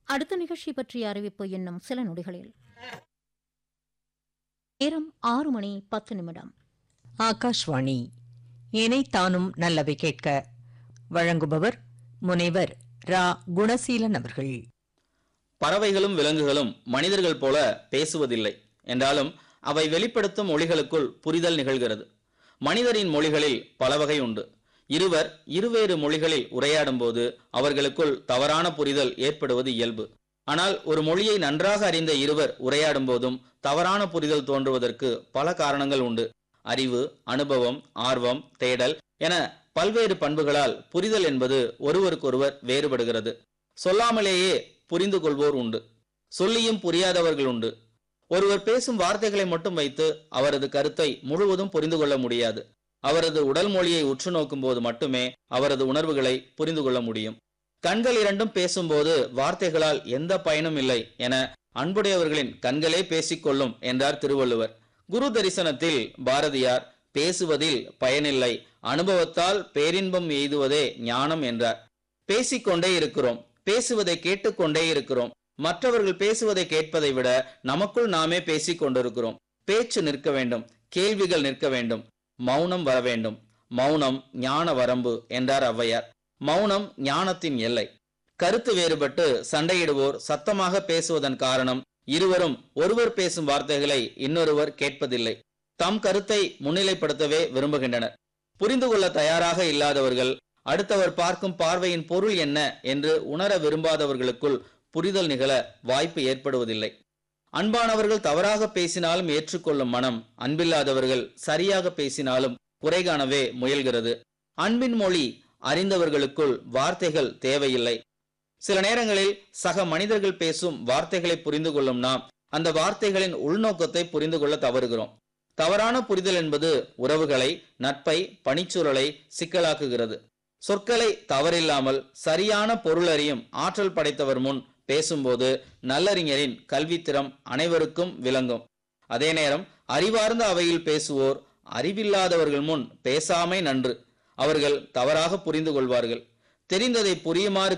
அடுத்த நிகழ்ச்சி பற்றிய அறிவிப்பு இன்னும் சில நொடிகளில் நேரம் ஆறு மணி பத்து நிமிடம் ஆகாஷ்வாணி இணைத்தானும் நல்லவை கேட்க வழங்குபவர் முனைவர் ரா குணசீலன் அவர்கள் பறவைகளும் விலங்குகளும் மனிதர்கள் போல பேசுவதில்லை என்றாலும் அவை வெளிப்படுத்தும் மொழிகளுக்குள் புரிதல் நிகழ்கிறது மனிதரின் மொழிகளில் பல வகை உண்டு இருவர் இருவேறு மொழிகளில் உரையாடும் போது அவர்களுக்குள் தவறான புரிதல் ஏற்படுவது இயல்பு ஆனால் ஒரு மொழியை நன்றாக அறிந்த இருவர் உரையாடும் போதும் தவறான புரிதல் தோன்றுவதற்கு பல காரணங்கள் உண்டு அறிவு அனுபவம் ஆர்வம் தேடல் என பல்வேறு பண்புகளால் புரிதல் என்பது ஒருவருக்கொருவர் வேறுபடுகிறது சொல்லாமலேயே புரிந்து கொள்வோர் உண்டு சொல்லியும் புரியாதவர்கள் உண்டு ஒருவர் பேசும் வார்த்தைகளை மட்டும் வைத்து அவரது கருத்தை முழுவதும் புரிந்து கொள்ள முடியாது அவரது உடல் மொழியை உற்று நோக்கும் போது மட்டுமே அவரது உணர்வுகளை புரிந்து கொள்ள முடியும் கண்கள் இரண்டும் பேசும்போது வார்த்தைகளால் எந்த பயனும் இல்லை என அன்புடையவர்களின் கண்களே பேசிக்கொள்ளும் என்றார் திருவள்ளுவர் குரு தரிசனத்தில் பாரதியார் பேசுவதில் பயனில்லை அனுபவத்தால் பேரின்பம் எய்துவதே ஞானம் என்றார் பேசிக்கொண்டே இருக்கிறோம் பேசுவதை கேட்டுக்கொண்டே இருக்கிறோம் மற்றவர்கள் பேசுவதை கேட்பதை விட நமக்குள் நாமே பேசிக் கொண்டிருக்கிறோம் பேச்சு நிற்க வேண்டும் கேள்விகள் நிற்க வேண்டும் மௌனம் வர வேண்டும் மௌனம் ஞான வரம்பு என்றார் ஔவையார் மௌனம் ஞானத்தின் எல்லை கருத்து வேறுபட்டு சண்டையிடுவோர் சத்தமாக பேசுவதன் காரணம் இருவரும் ஒருவர் பேசும் வார்த்தைகளை இன்னொருவர் கேட்பதில்லை தம் கருத்தை முன்னிலைப்படுத்தவே விரும்புகின்றனர் புரிந்து கொள்ள தயாராக இல்லாதவர்கள் அடுத்தவர் பார்க்கும் பார்வையின் பொருள் என்ன என்று உணர விரும்பாதவர்களுக்குள் புரிதல் நிகழ வாய்ப்பு ஏற்படுவதில்லை அன்பானவர்கள் தவறாக பேசினாலும் ஏற்றுக்கொள்ளும் மனம் அன்பில்லாதவர்கள் சரியாக பேசினாலும் குறை காணவே முயல்கிறது அன்பின் மொழி அறிந்தவர்களுக்குள் வார்த்தைகள் தேவையில்லை சில நேரங்களில் சக மனிதர்கள் பேசும் வார்த்தைகளை புரிந்து கொள்ளும் நாம் அந்த வார்த்தைகளின் உள்நோக்கத்தை புரிந்து கொள்ள தவறுகிறோம் தவறான புரிதல் என்பது உறவுகளை நட்பை பணிச்சூழலை சிக்கலாக்குகிறது சொற்களை தவறில்லாமல் சரியான பொருளறியும் ஆற்றல் படைத்தவர் முன் பேசும்போது நல்லறிஞரின் கல்வித்திறம் அனைவருக்கும் விளங்கும் அதே நேரம் அறிவார்ந்த அவையில் பேசுவோர் அறிவில்லாதவர்கள் முன் பேசாமை நன்று அவர்கள் தவறாக புரிந்து கொள்வார்கள் தெரிந்ததை புரியுமாறு